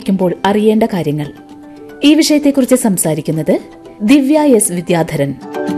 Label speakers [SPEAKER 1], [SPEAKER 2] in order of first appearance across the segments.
[SPEAKER 1] ഉപയോഗിക്കുമ്പോൾ അറിയേണ്ട കാര്യങ്ങൾ ഈ വിഷയത്തെക്കുറിച്ച് സംസാരിക്കുന്നത് ദിവ്യ എസ് വിദ്യാധരൻ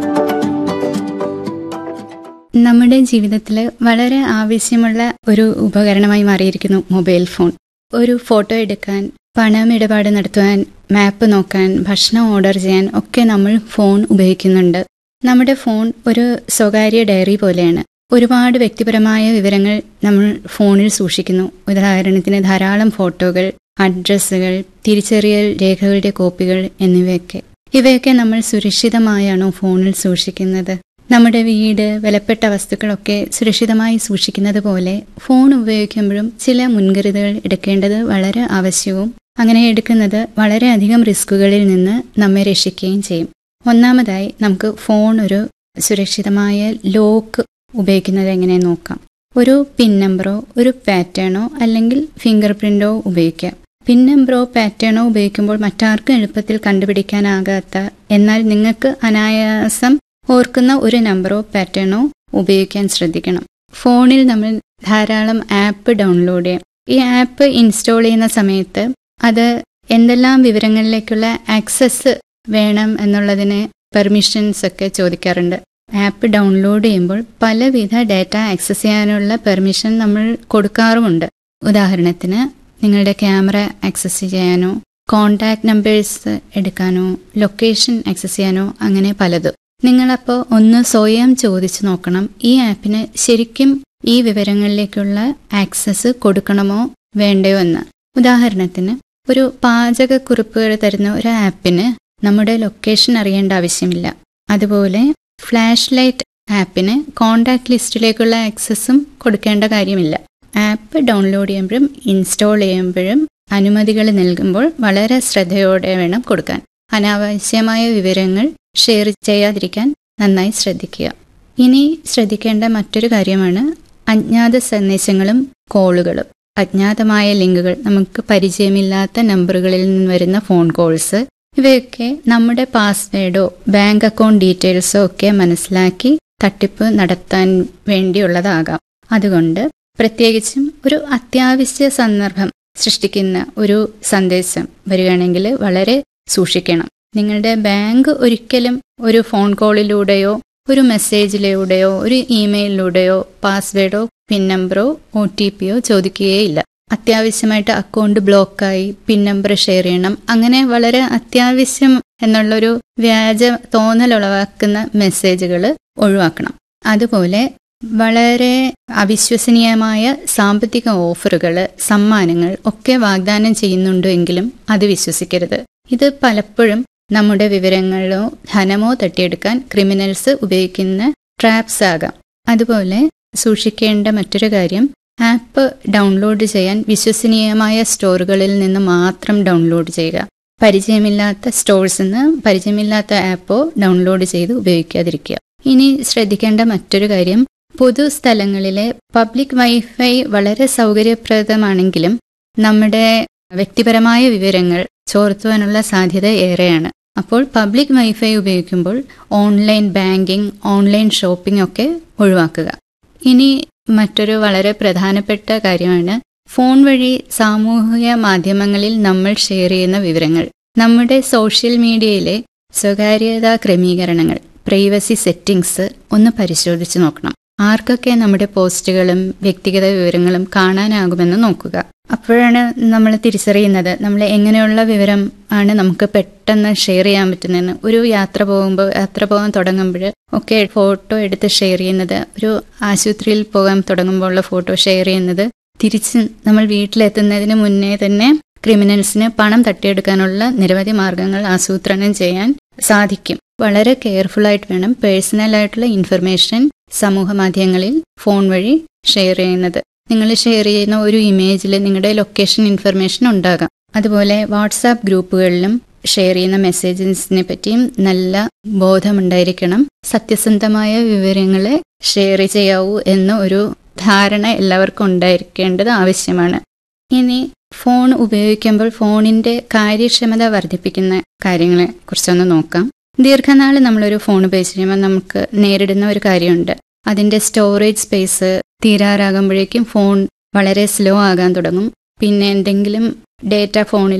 [SPEAKER 2] നമ്മുടെ ജീവിതത്തിൽ വളരെ ആവശ്യമുള്ള ഒരു ഉപകരണമായി മാറിയിരിക്കുന്നു മൊബൈൽ ഫോൺ ഒരു ഫോട്ടോ എടുക്കാൻ പണം ഇടപാട് നടത്തുവാൻ മാപ്പ് നോക്കാൻ ഭക്ഷണം ഓർഡർ ചെയ്യാൻ ഒക്കെ നമ്മൾ ഫോൺ ഉപയോഗിക്കുന്നുണ്ട് നമ്മുടെ ഫോൺ ഒരു സ്വകാര്യ ഡയറി പോലെയാണ് ഒരുപാട് വ്യക്തിപരമായ വിവരങ്ങൾ നമ്മൾ ഫോണിൽ സൂക്ഷിക്കുന്നു ഉദാഹരണത്തിന് ധാരാളം ഫോട്ടോകൾ അഡ്രസ്സുകൾ തിരിച്ചറിയൽ രേഖകളുടെ കോപ്പികൾ എന്നിവയൊക്കെ ഇവയൊക്കെ നമ്മൾ സുരക്ഷിതമായാണോ ഫോണിൽ സൂക്ഷിക്കുന്നത് നമ്മുടെ വീട് വിലപ്പെട്ട വസ്തുക്കളൊക്കെ സുരക്ഷിതമായി സൂക്ഷിക്കുന്നത് പോലെ ഫോൺ ഉപയോഗിക്കുമ്പോഴും ചില മുൻകരുതലുകൾ എടുക്കേണ്ടത് വളരെ ആവശ്യവും അങ്ങനെ എടുക്കുന്നത് വളരെയധികം റിസ്കുകളിൽ നിന്ന് നമ്മെ രക്ഷിക്കുകയും ചെയ്യും ഒന്നാമതായി നമുക്ക് ഫോൺ ഒരു സുരക്ഷിതമായ ലോക്ക് ഉപയോഗിക്കുന്നത് എങ്ങനെ നോക്കാം ഒരു പിൻ നമ്പറോ ഒരു പാറ്റേണോ അല്ലെങ്കിൽ ഫിംഗർ പ്രിന്റോ ഉപയോഗിക്കാം പിൻ നമ്പറോ പാറ്റേണോ ഉപയോഗിക്കുമ്പോൾ മറ്റാർക്കും എളുപ്പത്തിൽ കണ്ടുപിടിക്കാനാകാത്ത എന്നാൽ നിങ്ങൾക്ക് അനായാസം ഓർക്കുന്ന ഒരു നമ്പറോ പാറ്റേണോ ഉപയോഗിക്കാൻ ശ്രദ്ധിക്കണം ഫോണിൽ നമ്മൾ ധാരാളം ആപ്പ് ഡൗൺലോഡ് ചെയ്യാം ഈ ആപ്പ് ഇൻസ്റ്റാൾ ചെയ്യുന്ന സമയത്ത് അത് എന്തെല്ലാം വിവരങ്ങളിലേക്കുള്ള ആക്സസ് വേണം എന്നുള്ളതിന് പെർമിഷൻസ് ഒക്കെ ചോദിക്കാറുണ്ട് ആപ്പ് ഡൗൺലോഡ് ചെയ്യുമ്പോൾ പലവിധ ഡാറ്റ ആക്സസ് ചെയ്യാനുള്ള പെർമിഷൻ നമ്മൾ കൊടുക്കാറുമുണ്ട് ഉദാഹരണത്തിന് നിങ്ങളുടെ ക്യാമറ ആക്സസ് ചെയ്യാനോ കോണ്ടാക്ട് നമ്പേഴ്സ് എടുക്കാനോ ലൊക്കേഷൻ ആക്സസ് ചെയ്യാനോ അങ്ങനെ പലതും നിങ്ങളപ്പോൾ ഒന്ന് സ്വയം ചോദിച്ചു നോക്കണം ഈ ആപ്പിന് ശരിക്കും ഈ വിവരങ്ങളിലേക്കുള്ള ആക്സസ് കൊടുക്കണമോ വേണ്ടയോ എന്ന് ഉദാഹരണത്തിന് ഒരു പാചകക്കുറിപ്പുകൾ തരുന്ന ഒരു ആപ്പിന് നമ്മുടെ ലൊക്കേഷൻ അറിയേണ്ട ആവശ്യമില്ല അതുപോലെ ഫ്ലാഷ് ലൈറ്റ് ആപ്പിന് കോണ്ടാക്ട് ലിസ്റ്റിലേക്കുള്ള ആക്സസും കൊടുക്കേണ്ട കാര്യമില്ല ആപ്പ് ഡൗൺലോഡ് ചെയ്യുമ്പോഴും ഇൻസ്റ്റാൾ ചെയ്യുമ്പോഴും അനുമതികൾ നൽകുമ്പോൾ വളരെ ശ്രദ്ധയോടെ വേണം കൊടുക്കാൻ അനാവശ്യമായ വിവരങ്ങൾ ഷെയർ ചെയ്യാതിരിക്കാൻ നന്നായി ശ്രദ്ധിക്കുക ഇനി ശ്രദ്ധിക്കേണ്ട മറ്റൊരു കാര്യമാണ് അജ്ഞാത സന്ദേശങ്ങളും കോളുകളും അജ്ഞാതമായ ലിങ്കുകൾ നമുക്ക് പരിചയമില്ലാത്ത നമ്പറുകളിൽ നിന്ന് വരുന്ന ഫോൺ കോൾസ് ഇവയൊക്കെ നമ്മുടെ പാസ്വേഡോ ബാങ്ക് അക്കൗണ്ട് ഡീറ്റെയിൽസോ ഒക്കെ മനസ്സിലാക്കി തട്ടിപ്പ് നടത്താൻ വേണ്ടിയുള്ളതാകാം അതുകൊണ്ട് പ്രത്യേകിച്ചും ഒരു അത്യാവശ്യ സന്ദർഭം സൃഷ്ടിക്കുന്ന ഒരു സന്ദേശം വരികയാണെങ്കിൽ വളരെ സൂക്ഷിക്കണം നിങ്ങളുടെ ബാങ്ക് ഒരിക്കലും ഒരു ഫോൺ കോളിലൂടെയോ ഒരു മെസ്സേജിലൂടെയോ ഒരു ഇമെയിലിലൂടെയോ പാസ്വേഡോ പിൻ നമ്പറോ ഒ ടി പിയോ ചോദിക്കുകയില്ല അത്യാവശ്യമായിട്ട് അക്കൗണ്ട് ബ്ലോക്കായി പിൻ നമ്പർ ഷെയർ ചെയ്യണം അങ്ങനെ വളരെ അത്യാവശ്യം എന്നുള്ളൊരു വ്യാജ തോന്നലുളവാക്കുന്ന മെസ്സേജുകൾ ഒഴിവാക്കണം അതുപോലെ വളരെ അവിശ്വസനീയമായ സാമ്പത്തിക ഓഫറുകൾ സമ്മാനങ്ങൾ ഒക്കെ വാഗ്ദാനം ചെയ്യുന്നുണ്ടെങ്കിലും അത് വിശ്വസിക്കരുത് ഇത് പലപ്പോഴും നമ്മുടെ വിവരങ്ങളോ ധനമോ തട്ടിയെടുക്കാൻ ക്രിമിനൽസ് ഉപയോഗിക്കുന്ന ട്രാപ്സ് ആകാം അതുപോലെ സൂക്ഷിക്കേണ്ട മറ്റൊരു കാര്യം ആപ്പ് ഡൗൺലോഡ് ചെയ്യാൻ വിശ്വസനീയമായ സ്റ്റോറുകളിൽ നിന്ന് മാത്രം ഡൗൺലോഡ് ചെയ്യുക പരിചയമില്ലാത്ത സ്റ്റോഴ്സിൽ നിന്ന് പരിചയമില്ലാത്ത ആപ്പോ ഡൗൺലോഡ് ചെയ്ത് ഉപയോഗിക്കാതിരിക്കുക ഇനി ശ്രദ്ധിക്കേണ്ട മറ്റൊരു കാര്യം പൊതു സ്ഥലങ്ങളിലെ പബ്ലിക് വൈഫൈ വളരെ സൗകര്യപ്രദമാണെങ്കിലും നമ്മുടെ വ്യക്തിപരമായ വിവരങ്ങൾ ചോർത്തുവാനുള്ള സാധ്യത ഏറെയാണ് അപ്പോൾ പബ്ലിക് വൈഫൈ ഉപയോഗിക്കുമ്പോൾ ഓൺലൈൻ ബാങ്കിംഗ് ഓൺലൈൻ ഷോപ്പിംഗ് ഒക്കെ ഒഴിവാക്കുക ഇനി മറ്റൊരു വളരെ പ്രധാനപ്പെട്ട കാര്യമാണ് ഫോൺ വഴി സാമൂഹിക മാധ്യമങ്ങളിൽ നമ്മൾ ഷെയർ ചെയ്യുന്ന വിവരങ്ങൾ നമ്മുടെ സോഷ്യൽ മീഡിയയിലെ സ്വകാര്യതാ ക്രമീകരണങ്ങൾ പ്രൈവസി സെറ്റിംഗ്സ് ഒന്ന് പരിശോധിച്ച് നോക്കണം ആർക്കൊക്കെ നമ്മുടെ പോസ്റ്റുകളും വ്യക്തിഗത വിവരങ്ങളും കാണാനാകുമെന്ന് നോക്കുക അപ്പോഴാണ് നമ്മൾ തിരിച്ചറിയുന്നത് നമ്മൾ എങ്ങനെയുള്ള വിവരം ആണ് നമുക്ക് പെട്ടെന്ന് ഷെയർ ചെയ്യാൻ പറ്റുന്നതെന്ന് ഒരു യാത്ര പോകുമ്പോൾ യാത്ര പോകാൻ തുടങ്ങുമ്പോൾ ഒക്കെ ഫോട്ടോ എടുത്ത് ഷെയർ ചെയ്യുന്നത് ഒരു ആശുപത്രിയിൽ പോകാൻ തുടങ്ങുമ്പോഴുള്ള ഫോട്ടോ ഷെയർ ചെയ്യുന്നത് തിരിച്ച് നമ്മൾ വീട്ടിലെത്തുന്നതിന് മുന്നേ തന്നെ ക്രിമിനൽസിന് പണം തട്ടിയെടുക്കാനുള്ള നിരവധി മാർഗങ്ങൾ ആസൂത്രണം ചെയ്യാൻ സാധിക്കും വളരെ കെയർഫുൾ ആയിട്ട് വേണം പേഴ്സണൽ ആയിട്ടുള്ള ഇൻഫർമേഷൻ സമൂഹ മാധ്യമങ്ങളിൽ ഫോൺ വഴി ഷെയർ ചെയ്യുന്നത് നിങ്ങൾ ഷെയർ ചെയ്യുന്ന ഒരു ഇമേജിൽ നിങ്ങളുടെ ലൊക്കേഷൻ ഇൻഫർമേഷൻ ഉണ്ടാകാം അതുപോലെ വാട്സാപ്പ് ഗ്രൂപ്പുകളിലും ഷെയർ ചെയ്യുന്ന മെസ്സേജസിനെ പറ്റിയും നല്ല ബോധമുണ്ടായിരിക്കണം സത്യസന്ധമായ വിവരങ്ങളെ ഷെയർ ചെയ്യാവൂ എന്ന ഒരു ധാരണ എല്ലാവർക്കും ഉണ്ടായിരിക്കേണ്ടത് ആവശ്യമാണ് ഇനി ഫോൺ ഉപയോഗിക്കുമ്പോൾ ഫോണിന്റെ കാര്യക്ഷമത വർദ്ധിപ്പിക്കുന്ന കാര്യങ്ങളെ കുറിച്ചൊന്ന് നോക്കാം ദീർഘനാൾ നമ്മളൊരു ഫോൺ ഉപയോഗിച്ച് കഴിയുമ്പോൾ നമുക്ക് നേരിടുന്ന ഒരു കാര്യമുണ്ട് അതിന്റെ സ്റ്റോറേജ് സ്പേസ് തീരാറാകുമ്പോഴേക്കും ഫോൺ വളരെ സ്ലോ ആകാൻ തുടങ്ങും പിന്നെ എന്തെങ്കിലും ഡേറ്റ ഫോണിൽ